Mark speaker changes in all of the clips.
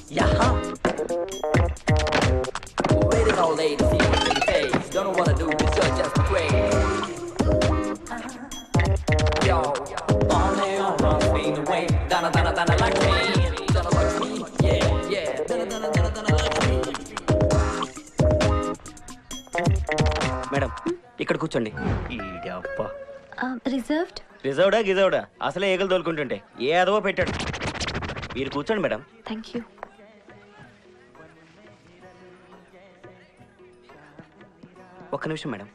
Speaker 1: Yeah. Waiting all day to see your pretty face. Don't know what to do, cause you're just crazy. Yo, all day on run, fade away. Donna, Donna, Donna, like me. Donna, like me. Yeah, yeah. Donna, Donna, Donna, Donna, like me.
Speaker 2: Madam ఇక్కడ కూర్చోండి ఈడప్ప
Speaker 3: reserved
Speaker 2: రిజర్వ్డా గిజర్వ్డా అసలే ఏగలు తోలుకుంటుంటే ఏ అదవో పెట్టాడు మీరు కూర్చోండి madam
Speaker 3: thank you
Speaker 2: ఒక్క నిమిషం madam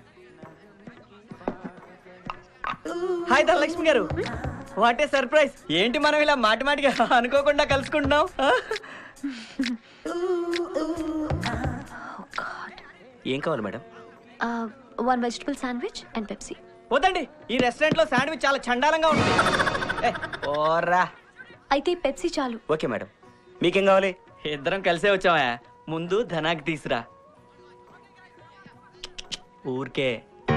Speaker 2: hi Dhanalakshmi గారు what a surprise ఏంటి మనం ఇలా మాటి మాటిగా అనుకోకుండా కలుసుకుంటున్నాం ఆ? ఏం కావాలి madam
Speaker 3: one vegetable sandwich and Pepsi
Speaker 2: వద్దండి ఈ రెస్టారెంట్ లో శాండ్విచ్ చాలా చండాలంగా ఉంది ఏ, ఓర్రా
Speaker 3: అయితే పెప్సీ చాలు
Speaker 2: ఓకే మేడం మీకేం కావాలి ఇద్దరం కలిసే వచ్చామా ముందు ధనాకి తీసురా ఊరికే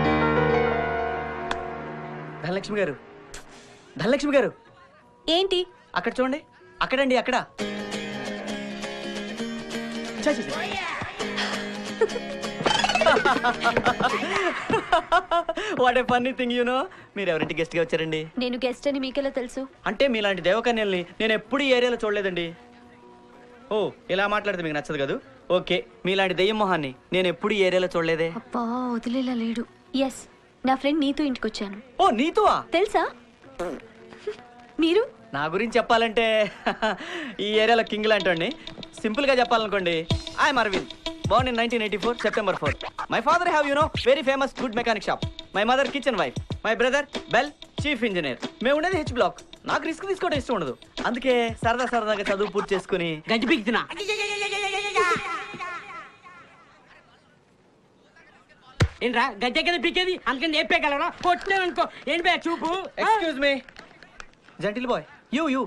Speaker 2: ధనలక్ష్మి గారు ధనలక్ష్మి గారు
Speaker 3: ఏంటి
Speaker 2: అక్కడ చూడండి అక్కడండి అక్కడ ఛ, ఛ, ఛ. What a funny thing you know మీరు ఎవరింటి గెస్ట్ గా వచ్చారండి
Speaker 3: నేను గెస్ట్ అని మీకెలా తెలుసు
Speaker 2: అంటే మీలాంటి దేవకన్యల్ని నేను ఎప్పుడు ఈ ఏరియాలో చూడలేదండి ఓ ఇలా మాట్లాడితే మీకు నచ్చదు కదా ఓకే మీలాంటి దెయ్యం మొహాన్ని నేను ఎప్పుడు ఈ ఏరియాలో చూడలేదే
Speaker 3: అబ్బా వదిలేలా లేడు ఎస్ నా ఫ్రెండ్ నీతో ఇంటికి వచ్చాను
Speaker 2: ఓ నీతువా
Speaker 3: తెలుసా మీరు
Speaker 2: నా గురించి చెప్పాలంటే ఈ ఏరియాలో కింగ్ లాంటి సింపుల్ గా చెప్పాలనుకోండి I'm Aravind born in nineteen eighty four September four my father have you know very famous good mechanic shop my mother kitchen wife my brother bell chief engineer మేము ఉండేది హెచ్ బ్లాక్ నాకు risk తీసుకోవడం ఇష్టం ఉండదు అందుకే సరదా సరదాగా చదువు పూర్తి చేసుకుని
Speaker 4: గంజి పీకుతున్నా ఏంట్రా గజ్జ కింద పీకేది అందుకని చెప్పేయగలరా కొట్టినాను అనుకో ఏంటి బే చూపు ఆ?
Speaker 2: Excuse me gentle boy you you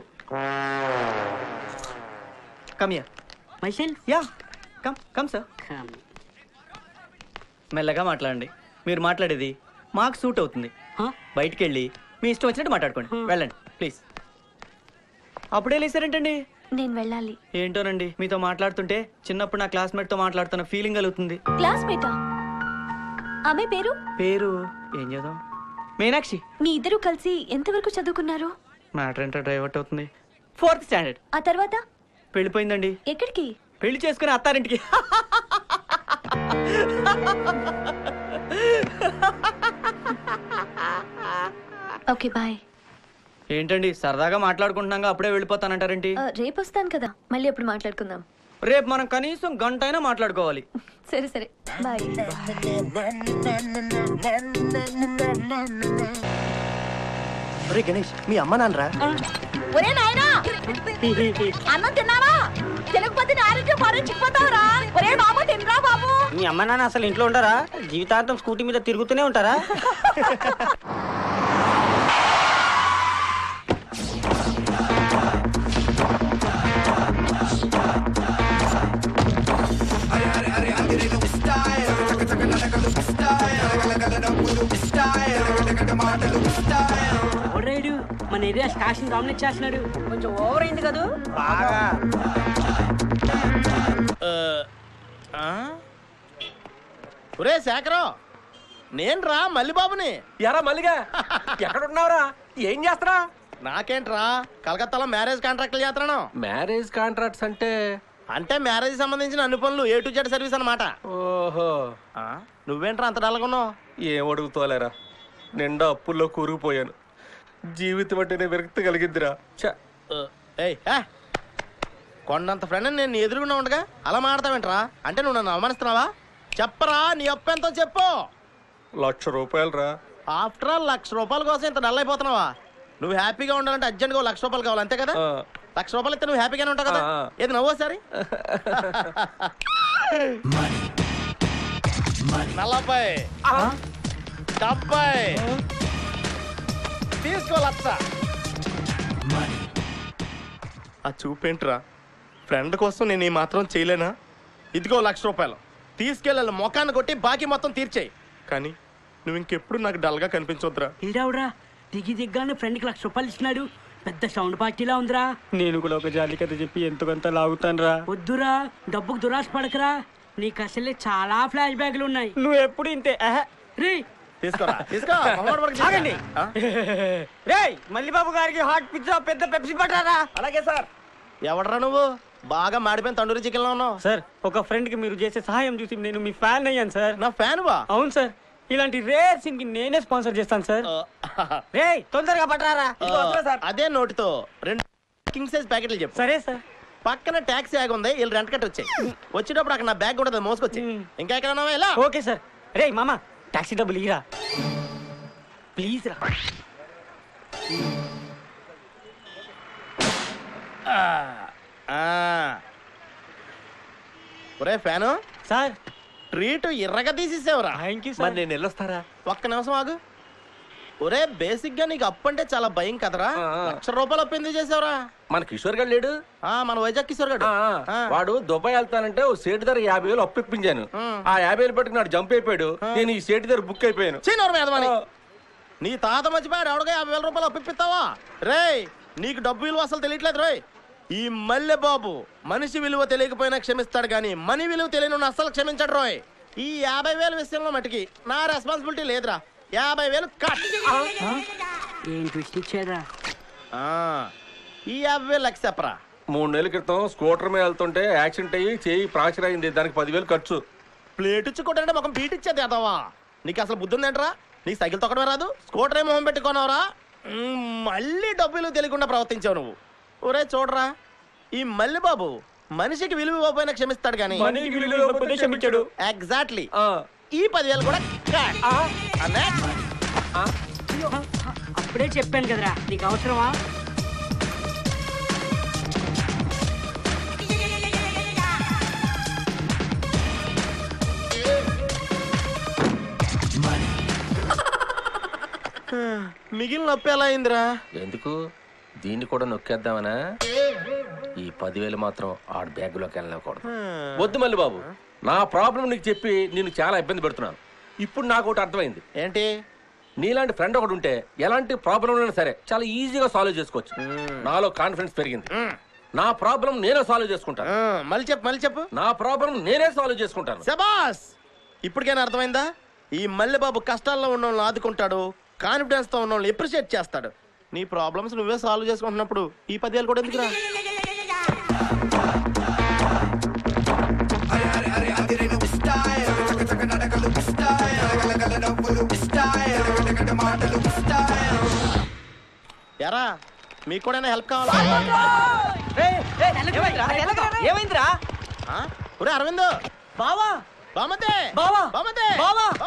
Speaker 2: come yeah
Speaker 4: Myself?
Speaker 2: Yeah come come sir
Speaker 4: Come.
Speaker 2: మెల్లగా మాట్లాడండి మీరు మాట్లాడేది మాకు సూట్ అవుతుంది
Speaker 4: Huh?
Speaker 2: బయటికి వెళ్ళి మీ ఇష్టం వచ్చినట్టు మాట్లాడుకోండి వెళ్ళండి ప్లీజ్ అప్పుడే లేసారేంటండి
Speaker 3: నేను వెళ్ళాలి
Speaker 2: ఏంటోనండి మీతో మాట్లాడుతుంటే చిన్నప్పుడు నా classmate తో మాట్లాడుతున్న ఫీలింగ్ కలుగుతుంది
Speaker 3: క్లాస్మేటా ఆమె పేరు
Speaker 2: పేరు ఏం చేద్దాం మీనాక్షి
Speaker 3: మీ ఇద్దరు కలిసి ఎంతవరకు చదువుకున్నారు
Speaker 2: మ్యాటర్ ఏంటో డైవర్ట్ అవుతుంది ఫోర్త్ స్టాండర్డ్
Speaker 3: ఆ తర్వాత
Speaker 2: పెళ్ళిపోయిందండి
Speaker 3: ఎక్కడికి
Speaker 2: పెళ్లి చేసుకుని అత్తారింటికి
Speaker 3: ఓకే బాయ్
Speaker 2: ఏంటండి సరదాగా మాట్లాడుకుంటున్నాగా అప్పుడే వెళ్ళిపోతానంటారేంటి
Speaker 3: రేపు వస్తాను కదా మళ్ళీ అప్పుడు మాట్లాడుకుందాం
Speaker 2: రేపు మనం కనీసం గంట అయినా మాట్లాడుకోవాలి
Speaker 3: సరే సరే బాయ్
Speaker 5: ఒరే గణేష్ మీ అమ్మ నాన్నరా
Speaker 6: ఒరే నాయనా అన్నం తిన్నావా తినకపోతే నీ ఆరోగ్యం మరచిపోతావురా ఒరే బాబు తినరా బాబు
Speaker 4: మీ అమ్మ నాన్న అసలు ఇంట్లో ఉంటారా జీవితాంతం స్కూటీ మీద తిరుగుతూనే ఉంటారా ఎవడ్రాయుడు మన ఏరియా స్టాషన్ డామినేట్ చేస్తున్నాడు
Speaker 6: కొంచెం ఓవర్ అయింది కదా
Speaker 4: బాగా
Speaker 7: ఒరే శేఖరం నేను రా మల్లిబాబుని
Speaker 5: ఎరా మల్లిగా ఎక్కడున్నావురా ఏం చేస్తారా
Speaker 7: నాకేంట్రా కలకత్తాలో మ్యారేజ్ కాంట్రాక్ట్లు చేస్తున్నాను
Speaker 5: మ్యారేజ్ కాంట్రాక్ట్స్ అంటే
Speaker 7: అంటే మ్యారేజ్ సంబంధించిన అన్ని పనులు ఏ టు జెడ్ సర్వీస్ అనమాట
Speaker 5: ఓహో
Speaker 7: నువ్వేంట్రా అంత డల్గొన్నావు
Speaker 5: ఏం అడుగుతోలేరా నిండా అప్పుల్లో కూరుకుపోయాను జీవితం అంటేనే విరక్తి కలిగిందిరా ఛ,
Speaker 7: ఏయ్ ఏ? కొండంత ఫ్రెండ్ నేను నీ ఎదురుగున్నా ఉండగా అలా మాడతావేంట్రా అంటే నువ్వు నన్ను అవమానిస్తున్నావా చెప్పరా నీ అప్పు ఎంతో చెప్పు
Speaker 5: లక్ష రూపాయలు రా
Speaker 7: ఆఫ్టర్ ఆల్ లక్ష రూపాయల కోసం ఇంత డల్ అయిపోతున్నావా నువ్వు హ్యాపీగా ఉండాలంటే అర్జెంట్గా ఓ లక్ష రూపాయలు కావాలి అంతే కదా
Speaker 5: ఆ,
Speaker 7: లక్ష రూపాయలు ఇస్తే నువ్వు హ్యాపీగానే ఉంటావు కదా
Speaker 5: ఆ.
Speaker 7: ఏది నవ్వోసారి నలభై డెబ్బై తీసుకో లక్ష ఆ చూపేంట్రా ఫ్రెండ్ కోసం నేను ఈ మాత్రం చేయలేనా ఇదిగో లక్ష రూపాయలు తీసుకెళ్ళాలి మొఖాన్ని కొట్టి బాకీ మొత్తం తీర్చేయి కానీ నువ్వు ఇంకెప్పుడు నాకు డల్గా కనిపించొద్దురా
Speaker 4: ఈడావురా దిగి దిగ్గానే ఫ్రెండ్కి లక్ష రూపాయలు ఇచ్చినాడు పెద్ద సౌండ్ పార్టీలా ఉందిరా
Speaker 2: నేను కూడా ఒక జాలి కథ చెప్పి ఎంతో కొంత లాగుతాను రా
Speaker 4: వద్దురా డబ్బుకు దురాశ పడకరా నీకు అసలే చాలా ఫ్లాష్ బ్యాక్లు ఉన్నాయి
Speaker 2: నువ్వు ఎప్పుడు ఇంతే ఆహా.
Speaker 4: రే
Speaker 7: తీసుకోరా తీసుకో మొహమాట పడకు, తీసుకో.
Speaker 2: ఆగండి.
Speaker 7: ఆ?
Speaker 2: రేయ్ మల్లిబాబు గారికి హాట్ పిజ్జా పెద్ద పెప్సీ పట్టారా
Speaker 7: అలాగే సార్ ఎవడరా నువ్వు బాగా మాడిపోయిన తండూరి చికెన్ లో ఉన్నావు
Speaker 2: సార్ ఒక ఫ్రెండ్ కి మీరు చేసే సహాయం చూసి నేను మీ ఫ్యాన్ అయ్యాను సార్
Speaker 7: నా ఫ్యాన్ బా
Speaker 2: అవును సార్ ఇలాంటి రేర్ సీన్ కి నేనే స్పాన్సర్ చేస్తాను సార్ రేయ్ తొందరగా పట్టరారా ఇదిగో వస్తున్నా సార్
Speaker 7: అదే నోటితో రెండు కింగ్ సైజ్ ప్యాకెట్లు చెప్పు
Speaker 2: సరే సార్
Speaker 7: పక్కన ట్యాక్సీ ఆగి ఉంది వీళ్ళు రెంట్ కట్టి వచ్చాయి వచ్చేటప్పుడు అక్కడ నా బ్యాగ్ కూడా మోసుకొచ్చి
Speaker 2: మ్.
Speaker 7: ఇంకా ఎక్కడ ఉన్నావా ఇలా
Speaker 2: ఓకే సార్ రేయ్ మామ టాక్సీ డబ్బులు ఇరా ప్లీజ్ రా
Speaker 7: ఆ. ఒరే ఫ్యాను
Speaker 2: సార్
Speaker 7: ట్రీట్ ఎర్రగా తీసేసావురా
Speaker 2: థ్యాంక్ యూ
Speaker 5: మరి
Speaker 2: సార్
Speaker 5: నేను వెళ్ళొస్తారా
Speaker 7: ఒక్క నిమిషం ఆగు ఒరే బేసిక్ గా నీకు అప్పు అంటే చాలా భయం కదరా
Speaker 5: ఆ, ఆ.
Speaker 7: లక్ష రూపాయలు అప్పు ఎందుకు చేసావురా
Speaker 5: మన కిషోర్ గారు లేడు
Speaker 7: ఆ, మన వైజాగ్ కిషోర్ గారు
Speaker 5: ఆ, ఆ. వాడు దుబాయ్ వెళ్తానంటే ఓ సేటు ధర యాభై వేలు అప్పు ఇప్పించాను
Speaker 7: ఉం.
Speaker 5: ఆ యాభై వేలు పట్టుకున్నాడు జంప్ అయిపోయాడు నేను ఈ సేటు ధర బుక్ అయిపోయాను
Speaker 7: చీనోరు మేధమని నీ తాత మర్చిపోయాడు ఎవడగా యాభై వేల రూపాయలు అప్పిస్తావా రేయ్ నీకు డబ్బు విలువ అసలు తెలియట్లేదు రోయ్ ఈ మల్లె బాబు మనిషి విలువ తెలియకపోయినా క్షమిస్తాడు కానీ మనీ విలువ తెలియని అస్సలు క్షమించడు రోయ్ ఈ యాభై వేల విషయంలో మటుకి నా రెస్పాన్సిబిలిటీ లేదురా యాభై వేలు కట్
Speaker 4: ఏం ట్విస్ట్ ఇచ్చేదా
Speaker 7: ఆ, ఈ యాభై వేలు లక్ష చెప్పరా
Speaker 5: మూడు నెలల క్రితం స్కూటర్ మీద వెళ్తుంటే యాక్సిడెంట్ అయ్యి చేయి ఫ్రాక్చర్ అయింది దానికి పదివేలు ఖర్చు
Speaker 7: ప్లేట్ ఇచ్చుకుంటే మొఖం బీట్ ఇచ్చేది అదవా నీకు అసలు బుద్ధి ఉందేంట్రా నీకు సైకిల్ తొక్కడమే రాదు స్కూటర్ ఏ మొహం పెట్టుకున్నావురా మ్మ్, మళ్ళీ డబ్బులు తెలియకుండా ప్రవర్తించావు నువ్వు ఒరే చూడరా ఈ మల్లి బాబు మనిషికి విలువ ఇవ్వకపోయినా క్షమిస్తాడు కానీ
Speaker 2: మనీకి విలువ ఇవ్వకపోతే క్షమించడు.
Speaker 7: ఎగ్జాక్ట్లీ
Speaker 5: ఆ,
Speaker 7: ఈ పదివేలు కూడా cut. ఆ next.
Speaker 4: అప్పుడే చెప్పాను కదరా నీకు అవసరమా
Speaker 7: మిగిలిన నొప్పి ఎలా అయిందిరా
Speaker 5: ఎందుకు దీన్ని కూడా నొక్కేద్దామనా ఈ పదివేలు మాత్రం ఆడ బ్యాగులోకి వెళ్ళకూడదు వద్దు మళ్ళీ బాబు నా ప్రాబ్లం నీకు చెప్పి నేను చాలా ఇబ్బంది పెడుతున్నాను ఇప్పుడు నాకు ఒకటి అర్థమైంది
Speaker 7: ఏంటి
Speaker 5: నీలాంటి ఫ్రెండ్ ఒకటి ఉంటే ఎలాంటి ప్రాబ్లం అయినా సరే చాలా ఈజీగా సాల్వ్ చేసుకోవచ్చు నాలో కాన్ఫిడెన్స్ పెరిగింది నా ప్రాబ్లం నేనే సాల్వ్ చేసుకుంటాను
Speaker 7: ఆ, మళ్ళీ చెప్పు మళ్ళీ చెప్పు
Speaker 5: నా ప్రాబ్లం నేనే సాల్వ్ చేసుకుంటాను
Speaker 7: శబాస్ ఇప్పటికైనా అర్థమైందా ఈ మల్లెబాబు కష్టాల్లో ఉన్న వాళ్ళని ఆదుకుంటాడు కాన్ఫిడెన్స్ తో ఉన్న వాళ్ళని ఎప్రిషియేట్ చేస్తాడు నీ ప్రాబ్లమ్స్ నువ్వే సాల్వ్ చేసుకుంటున్నప్పుడు ఈ పదేళ్ళు కూడా ఎందుకురా ఎరా మీకు కూడా హెల్ప్ కావాలా
Speaker 2: రేయ్, రేయ్, ఏమైందిరా? ఏమైందిరా
Speaker 7: ఆ? ఒరే అరవింద్
Speaker 2: బావా
Speaker 7: బామతే
Speaker 2: బావా!
Speaker 7: బామతే
Speaker 2: బావా!